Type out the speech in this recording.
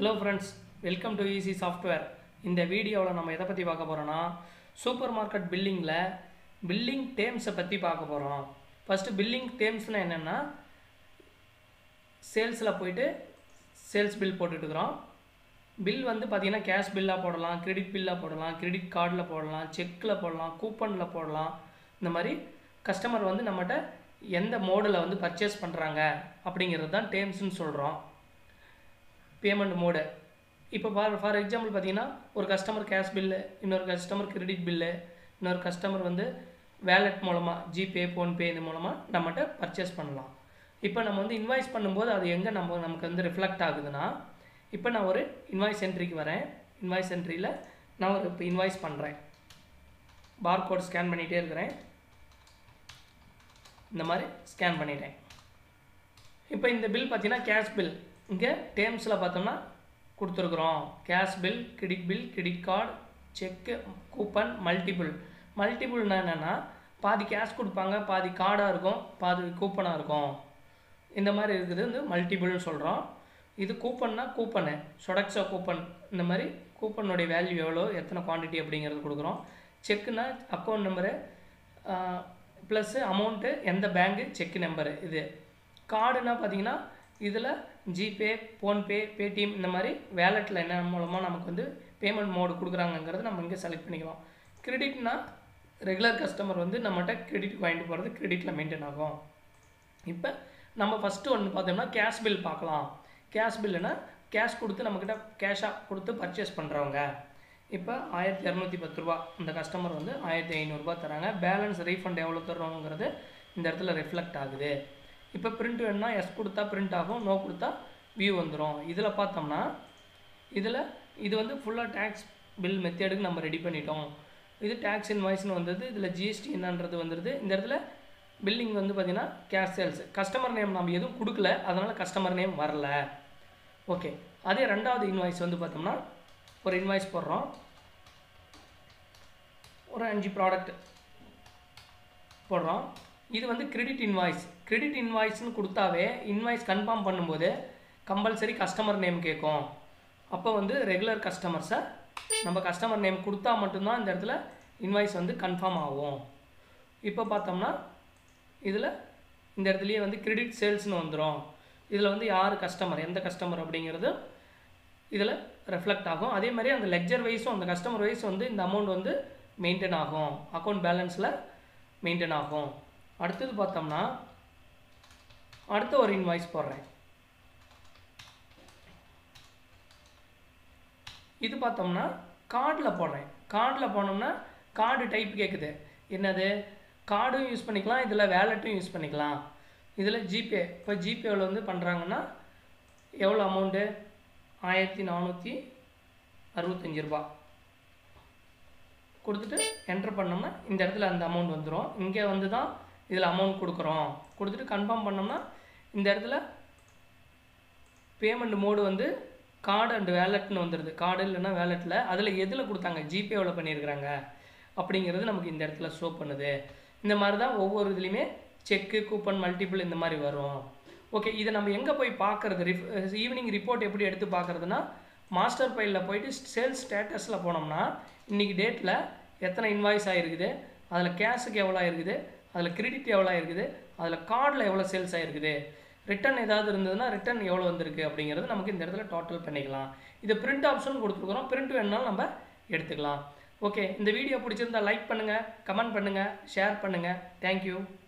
hello friends welcome to easy software இந்த வீடியோவில் நம்ம எதை பற்றி பார்க்க போகிறோன்னா சூப்பர் மார்க்கெட் பில்லிங்கில் பில்லிங் டேம்ஸை பற்றி பார்க்க போகிறோம் ஃபஸ்ட்டு பில்லிங் டேம்ஸ்னால் என்னென்னா சேல்ஸில் போயிட்டு சேல்ஸ் பில் போட்டுட்டுருக்குறோம் பில் வந்து பார்த்தீங்கன்னா கேஷ் பில்லாக போடலாம் கிரெடிட் பில்லாக போடலாம் கிரெடிட் கார்டில் போடலாம் செக்கில் போடலாம் கூப்பனில் போடலாம் இந்த மாதிரி கஸ்டமர் வந்து நம்மகிட்ட எந்த மோடில் வந்து பர்ச்சேஸ் பண்ணுறாங்க அப்படிங்கிறது தான் டேம்ஸ்னு சொல்கிறோம் பேமெண்ட் மோடு இப்போ ஃபார் ஃபார் எக்ஸாம்பிள் பார்த்தீங்கன்னா ஒரு கஸ்டமர் கேஷ் பில்லு இன்னொரு கஸ்டமர் கிரெடிட் பில்லு இன்னொரு கஸ்டமர் வந்து வேலெட் மூலமாக ஜிபே ஃபோன்பே இது மூலமாக நம்மகிட்ட பர்ச்சேஸ் பண்ணலாம் இப்போ நம்ம வந்து இன்வாய்ஸ் பண்ணும்போது அது எங்கே நம்ம நமக்கு வந்து ரிஃப்ளெக்ட் ஆகுதுன்னா இப்போ நான் ஒரு இன்வாய்ஸ் என்ட்ரிக்கு வரேன் இன்வாய்ஸ் என்ட்ரியில் நான் ஒரு இப்போ இன்வாய்ஸ் பண்ணுறேன் பார்கோட் ஸ்கேன் பண்ணிகிட்டே இருக்கிறேன் இந்த மாதிரி ஸ்கேன் பண்ணிட்டேன் இப்போ இந்த பில் பார்த்தீங்கன்னா கேஷ் பில் இங்கே டேர்ம்ஸில் பார்த்தோம்னா கொடுத்துருக்குறோம் cash bill credit bill credit card cheque coupon multiple மல்டிபிள்னா என்னென்னா பாதி கேஷ் கொடுப்பாங்க பாதி கார்டாக இருக்கும் பாதி கூப்பனாக இருக்கும் இந்த மாதிரி இருக்குது வந்து மல்டிபிள்னு சொல்கிறோம் இது கூப்பன்னா கூப்பனு சொடக்ஸா கூப்பன் இந்த மாதிரி கூப்பனுடைய வேல்யூ எவ்வளோ எத்தனை குவான்டிட்டி அப்படிங்கிறது கொடுக்குறோம் செக்குனா அக்கௌண்ட் நம்பரு ப்ளஸ்ஸு அமௌண்ட்டு எந்த பேங்க்கு செக்கு நம்பரு இது கார்டுனா பார்த்தீங்கன்னா இதில் ஜிபே ஃபோன்பே பேடிஎம் இந்த மாதிரி வேலெட்டில் என்ன மூலமாக நமக்கு வந்து பேமெண்ட் மோடு கொடுக்குறாங்கங்கிறது நம்ம இங்கே செலக்ட் பண்ணிக்கலாம் கிரெடிட்னா ரெகுலர் கஸ்டமர் வந்து நம்மகிட்ட கிரெடிட் வாங்கிட்டு போகிறது கிரெடிட்டில் மெயின்டைன் ஆகும் இப்போ நம்ம ஃபஸ்ட்டு ஒன்று பார்த்தோம்னா கேஷ் பில் பார்க்கலாம் கேஷ் பில்லுனா கேஷ் கொடுத்து நம்மக்கிட்ட கேஷாக கொடுத்து பர்ச்சேஸ் பண்ணுறவங்க இப்போ ஆயிரத்தி இரநூத்தி பத்து ரூபா இந்த கஸ்டமர் வந்து ஆயிரத்தி ஐநூறுரூபா தராங்க பேலன்ஸ் ரீஃபண்ட் எவ்வளோ தர்றோங்கிறது இந்த இடத்துல ரிஃப்ளெக்ட் ஆகுது இப்போ பிரிண்ட் வேணும்னா எஸ் கொடுத்தா பிரிண்ட் ஆகும் நோ கொடுத்தா வியூ வந்துடும் இதில் பார்த்தோம்னா இதில் இது வந்து ஃபுல்லாக டேக்ஸ் பில் மெத்தேடுக்கு நம்ம ரெடி பண்ணிட்டோம் இது டேக்ஸ் இன்வாய்ஸ்னு வந்தது இதில் ஜிஎஸ்டி என்னன்றது வந்துடுது இந்த இடத்துல பில்லிங் வந்து பார்த்திங்கன்னா கேஷ் சேல்ஸ் கஸ்டமர் நேம் நம்ம எதுவும் கொடுக்கல அதனால் கஸ்டமர் நேம் வரல ஓகே அதே ரெண்டாவது இன்வாய்ஸ் வந்து பார்த்தோம்னா ஒரு இன்வாய்ஸ் போடுறோம் ஒரு அஞ்சு ப்ராடக்ட் போடுறோம் இது வந்து கிரெடிட் இன்வாய்ஸ் கிரெடிட் இன்வாய்ஸ்னு கொடுத்தாவே இன்வாய்ஸ் கன்ஃபார்ம் பண்ணும்போது கம்பல்சரி கஸ்டமர் நேம் கேட்கும் அப்போ வந்து ரெகுலர் கஸ்டமர்ஸை நம்ம கஸ்டமர் நேம் கொடுத்தா மட்டும்தான் இந்த இடத்துல இன்வாய்ஸ் வந்து கன்ஃபார்ம் ஆகும் இப்போ பார்த்தோம்னா இதில் இந்த இடத்துலையே வந்து கிரெடிட் சேல்ஸ்னு வந்துடும் இதில் வந்து யார் கஸ்டமர் எந்த கஸ்டமர் அப்படிங்கிறது இதில் ரெஃப்ளெக்ட் ஆகும் அதே மாதிரி அந்த லெக்சர் வைஸும் அந்த கஸ்டமர் வைஸ் வந்து இந்த அமௌண்ட் வந்து மெயின்டைன் ஆகும் அக்கௌண்ட் பேலன்ஸில் மெயின்டைன் ஆகும் அடுத்தது பார்த்தோம்னா அடுத்த ஒரு இன்வாய்ஸ் போடுறேன் இது பார்த்தோம்னா கார்டில் போடுறேன் கார்டில் போனோம்னா கார்டு டைப் கேட்குது என்னது கார்டும் யூஸ் பண்ணிக்கலாம் இதில் வேலெட்டும் யூஸ் பண்ணிக்கலாம் இதில் ஜிபே இப்போ ஜிபேவில் வந்து பண்ணுறாங்கன்னா எவ்வளோ அமௌண்ட்டு ஆயிரத்தி நானூற்றி அறுபத்தஞ்சி ரூபா கொடுத்துட்டு என்ட்ரு பண்ணோம்னா இந்த இடத்துல அந்த அமௌண்ட் வந்துடும் இங்கே வந்து தான் இதில் அமௌண்ட் கொடுக்குறோம் கொடுத்துட்டு கன்ஃபார்ம் பண்ணோம்னா இந்த இடத்துல பேமெண்ட் மோடு வந்து கார்டு அண்ட் வேலெட்னு வந்துடுது கார்டு இல்லைன்னா வேலெட்டில் அதில் எதில் கொடுத்தாங்க ஜிபேவில் பண்ணியிருக்கிறாங்க அப்படிங்கிறது நமக்கு இந்த இடத்துல ஷோ பண்ணுது இந்த மாதிரி தான் ஒவ்வொரு இதுலேயுமே செக்கு கூப்பன் மல்டிபிள் இந்த மாதிரி வரும் ஓகே இதை நம்ம எங்கே போய் பார்க்குறது ரிப் ஈவினிங் ரிப்போர்ட் எப்படி எடுத்து பார்க்குறதுனா மாஸ்டர் ஃபைலில் போயிட்டு சேல்ஸ் ஸ்டேட்டஸில் போனோம்னா இன்றைக்கி டேட்டில் எத்தனை இன்வாய்ஸ் ஆகிருக்குது அதில் கேஷுக்கு எவ்வளோ இருக்குது அதில் கிரெடிட் எவ்வளோ இருக்குது அதில் கார்டில் எவ்வளோ சேல்ஸ் ஆகிருக்குது ரிட்டன் ஏதாவது இருந்ததுன்னா ரிட்டன் எவ்வளோ வந்திருக்கு அப்படிங்கிறது நமக்கு இந்த இடத்துல டோட்டல் பண்ணிக்கலாம் இது பிரிண்ட் ஆப்ஷன் கொடுத்துருக்குறோம் பிரிண்ட் வேணுனாலும் நம்ம எடுத்துக்கலாம் ஓகே இந்த வீடியோ பிடிச்சிருந்தா லைக் பண்ணுங்கள் கமெண்ட் பண்ணுங்கள் ஷேர் பண்ணுங்கள் தேங்க்யூ